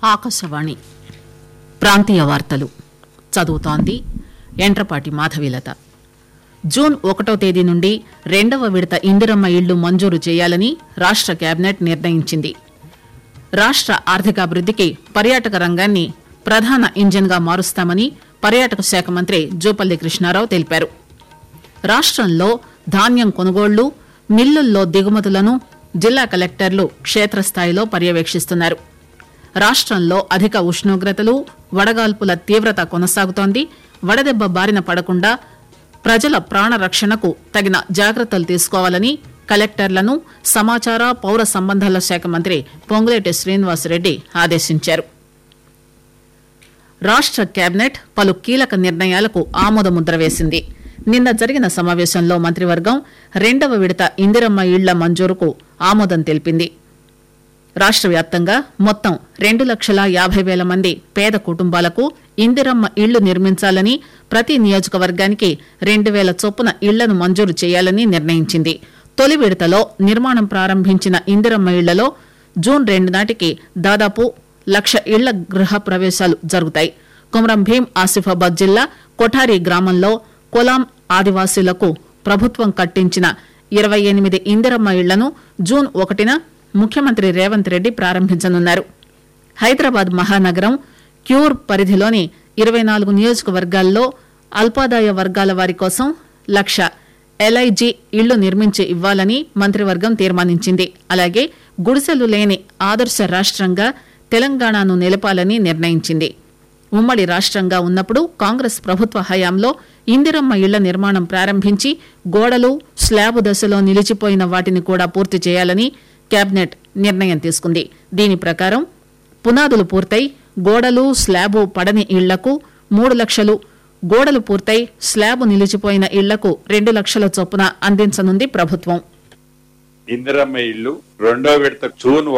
ఆకాశవాణి ప్రాంతీయ వార్తలు చదువుతోంది ఎంట్రపాటి మాధవీలత జూన్ ఒకటో తేదీ నుండి రెండవ విడత ఇందిరమ్మ ఇళ్లు మంజూరు చేయాలని రాష్ట కేబినెట్ నిర్ణయించింది రాష్ట ఆర్థికాభివృద్దికి పర్యాటక రంగాన్ని ప్రధాన ఇంజిన్ గా మారుస్తామని పర్యాటక శాఖ మంత్రి జూపల్లి కృష్ణారావు తెలిపారు రాష్టంలో ధాన్యం కొనుగోళ్లు మిల్లుల్లో దిగుమతులను జిల్లా కలెక్టర్లు క్షేత్రస్థాయిలో పర్యవేక్షిస్తున్నారు రాష్టంలో అధిక ఉష్ణోగ్రతలు వడగాల్పుల తీవ్రత కొనసాగుతోంది వడదెబ్బ బారిన పడకుండా ప్రజల ప్రాణ రక్షణకు తగిన జాగ్రత్తలు తీసుకోవాలని కలెక్టర్లను సమాచార పౌర సంబంధాల శాఖ మంత్రి పొంగులేటి శ్రీనివాసరెడ్డి ఆదేశించారు రాష్ట కేబినెట్ పలు కీలక నిర్ణయాలకు ఆమోదముద్ర వేసింది నిన్న జరిగిన సమావేశంలో మంత్రివర్గం రెండవ విడత ఇందిరమ్మ ఇళ్ల మంజూరుకు ఆమోదం తెలిపింది రాష్ట వ్యాప్తంగా మొత్తం రెండు లక్షల యాభై వేల మంది పేద కుటుంబాలకు ఇందిరమ్మ ఇళ్లు నిర్మించాలని ప్రతి నియోజకవర్గానికి రెండు వేల చొప్పున ఇళ్లను మంజూరు చేయాలని నిర్ణయించింది తొలి విడతలో నిర్మాణం ప్రారంభించిన ఇందిరమ్మ ఇళ్లలో జూన్ రెండు నాటికి దాదాపు లక్ష ఇళ్ల గృహ ప్రవేశాలు జరుగుతాయి కుమరం భీం ఆసిఫాబాద్ జిల్లా కొఠారి గ్రామంలో కొలాం ఆదివాసీలకు ప్రభుత్వం కట్టించిన ఇరవై ఎనిమిది ఇందిరమ్మ ఇళ్లను జూన్ ఒకటిన ముఖ్యమంత్రి రేవంత్ రెడ్డి ప్రారంభించనున్నారు హైదరాబాద్ మహానగరం క్యూర్ పరిధిలోని ఇరవై నాలుగు నియోజకవర్గాల్లో అల్పాదాయ వర్గాల వారి కోసం లక్ష ఎల్ఐజీ ఇళ్లు నిర్మించి ఇవ్వాలని మంత్రివర్గం తీర్మానించింది అలాగే గుడిసెలు లేని ఆదర్శ రాష్ట్రంగా తెలంగాణను నిలపాలని నిర్ణయించింది ఉమ్మడి రాష్ట్రంగా ఉన్నప్పుడు కాంగ్రెస్ ప్రభుత్వ హయాంలో ఇందిరమ్మ ఇళ్ల నిర్మాణం ప్రారంభించి గోడలు స్లాబు దశలో నిలిచిపోయిన వాటిని కూడా పూర్తి చేయాలని కేబినెట్ నిర్ణయం తీసుకుంది దీని ప్రకారం పునాదులు పూర్తయి గోడలు స్లాబు పడని ఇళ్లకు మూడు లక్షలు గోడలు పూర్తయి స్లాబు నిలిచిపోయిన ఇళ్లకు రెండు లక్షల చొప్పున అందించనుంది ప్రభుత్వం ఇందిరమ్మ ఇల్లు రెండో విడత జూన్